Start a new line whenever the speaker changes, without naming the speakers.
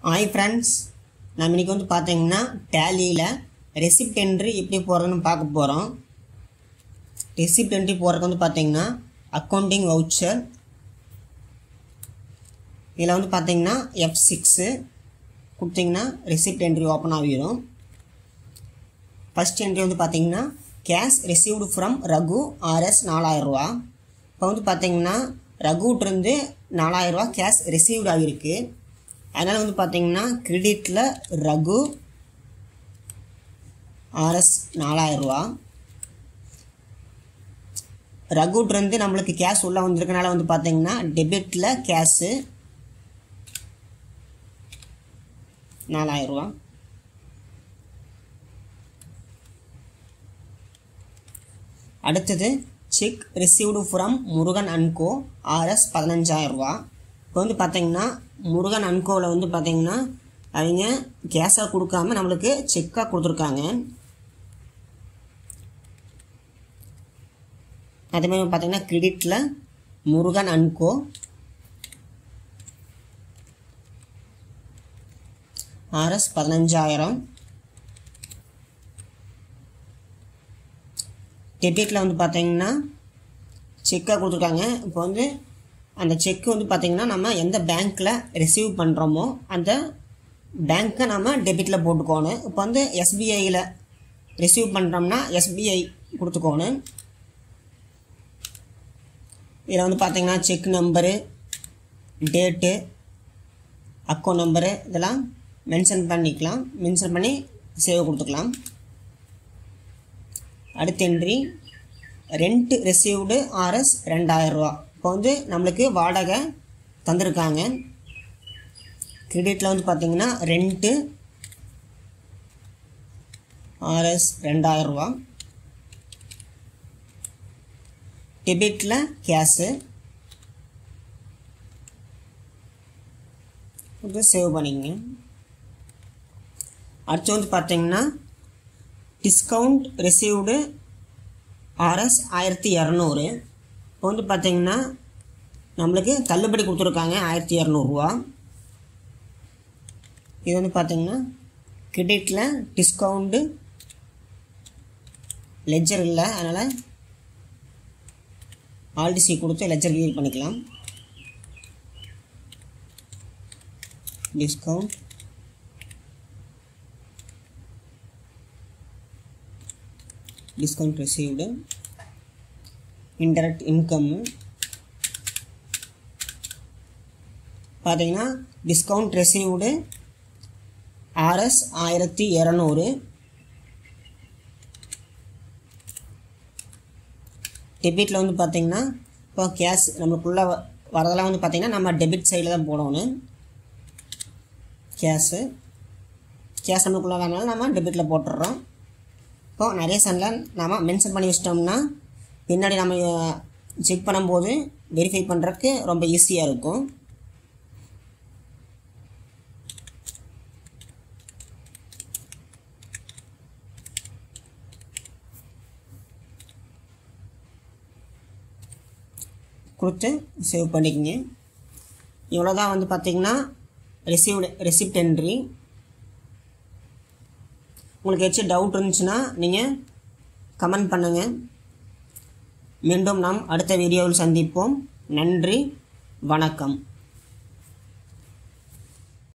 hi friends நம்ம இன்றைக்கி வந்து பார்த்தீங்கன்னா டேலியில் ரெசிப்ட் என்ட்ரி எப்படி போகிறதுன்னு பார்க்க போகிறோம் ரெசிப்ட் என்ட்ரி போகிறதுக்கு வந்து பார்த்தீங்கன்னா அக்கௌண்டிங் வவுச்சர் இதில் வந்து பார்த்தீங்கன்னா எஃப் சிக்ஸு கொடுத்தீங்கன்னா ரெசிப்ட் என்ட்ரி ஓப்பன் ஆகிடும் ஃபஸ்ட் என்ட்ரி வந்து பார்த்தீங்கன்னா cash received from Raghu R S நாலாயிரரூவா இப்போ வந்து பார்த்தீங்கன்னா ரகுட்டிருந்து நாலாயிரரூவா கேஷ் ரிசீவ்டு ஆகிருக்கு அதனால் வந்து பார்த்தீங்கன்னா கிரெடிட்டில் ரகு ஆர்எஸ் நாலாயிரரூவா ரகுட்டிருந்து நம்மளுக்கு கேஷ் உள்ளே வந்திருக்கனால வந்து பார்த்தீங்கன்னா டெபிட்டில் கேஷு நாலாயிரரூவா அடுத்தது cheque received from Murugan and co R S பதினஞ்சாயிரரூவா இப்போ வந்து பார்த்தீங்கன்னா முருகன் அன்கோவில் வந்து பார்த்தீங்கன்னா அவங்க கேஷாக கொடுக்காம நம்மளுக்கு செக்காக கொடுத்துருக்காங்க அதே மாதிரி பார்த்தீங்கன்னா கிரெடிட்டில் முருகன் அன்கோ ஆர்எஸ் பதினஞ்சாயிரம் டெபிட்டில் வந்து பார்த்தீங்கன்னா செக்காக கொடுத்துருக்காங்க இப்போ வந்து அந்த செக் வந்து பார்த்திங்கன்னா நம்ம எந்த பேங்க்கில் ரிசீவ் பண்ணுறோமோ அந்த பேங்க்கை நம்ம டெபிட்டில் போட்டுக்கோணும் இப்போ வந்து எஸ்பிஐயில் ரிசீவ் பண்ணுறோம்னா எஸ்பிஐ கொடுத்துக்கோணும் இதில் வந்து பார்த்திங்கன்னா cheque number date account number இதெல்லாம் மென்ஷன் பண்ணிக்கலாம் மென்ஷன் பண்ணி சேவ் கொடுத்துக்கலாம் அடுத்த என்ட்ரி ரெண்ட் ரிசீவ்டு ஆர்எஸ் ரெண்டாயிரரூவா இப்போ வந்து நம்மளுக்கு வாடகை தந்திருக்காங்க கிரெடிட்டில் வந்து பார்த்திங்கன்னா ரெண்ட்டு ஆர்எஸ் ரெண்டாயிரரூவா டெபிட்டில் கேஷு இது சேவ் பண்ணிக்கங்க அடுத்து வந்து பார்த்தீங்கன்னா டிஸ்கவுண்ட் ரிசீவ்டு ஆர்எஸ் ஆயிரத்தி இரநூறு இப்போ வந்து பார்த்தீங்கன்னா நம்மளுக்கு தள்ளுபடி கொடுத்துருக்காங்க ஆயிரத்தி இரநூறுவா இது வந்து பார்த்தீங்கன்னா கிரெடிட்டில் டிஸ்கவுண்ட்டு லெஜர் இல்லை அதனால் ஆல்டிசி கொடுத்து லெஜர் கிளியர் பண்ணிக்கலாம் discount discount received indirect income பார்த்தீங்கன்னா டிஸ்கவுண்ட் ரிசீவ்டு ஆர்எஸ் ஆயிரத்தி இரநூறு டெபிட்டில் வந்து பார்த்தீங்கன்னா இப்போ கேஷ் நம்மளுக்குள்ளே வரதெல்லாம் வந்து பார்த்திங்கன்னா நம்ம டெபிட் சைடில் தான் போடணும் கேஷு கேஷ் நம்மளுக்குள்ளே வரனால நம்ம டெபிட்டில் போட்டுடுறோம் இப்போ நிறைய சனில் நாம் மென்ஷன் பண்ணி வச்சிட்டோம்னா பின்னாடி நம்ம செக் பண்ணும்போது வெரிஃபை பண்ணுறதுக்கு ரொம்ப ஈஸியாக இருக்கும் கொடுத்து சேவ் பண்ணிக்கங்க இவ்வளோ தான் வந்து பார்த்திங்கன்னா ரிசீவ்டு ரெசிப்ட் என்ட்ரி உங்களுக்கு ஏதாச்சும் டவுட் இருந்துச்சுன்னா நீங்கள் கமெண்ட் பண்ணுங்கள் மீண்டும் நாம் அடுத்த வீடியோவில் சந்திப்போம் நன்றி வணக்கம்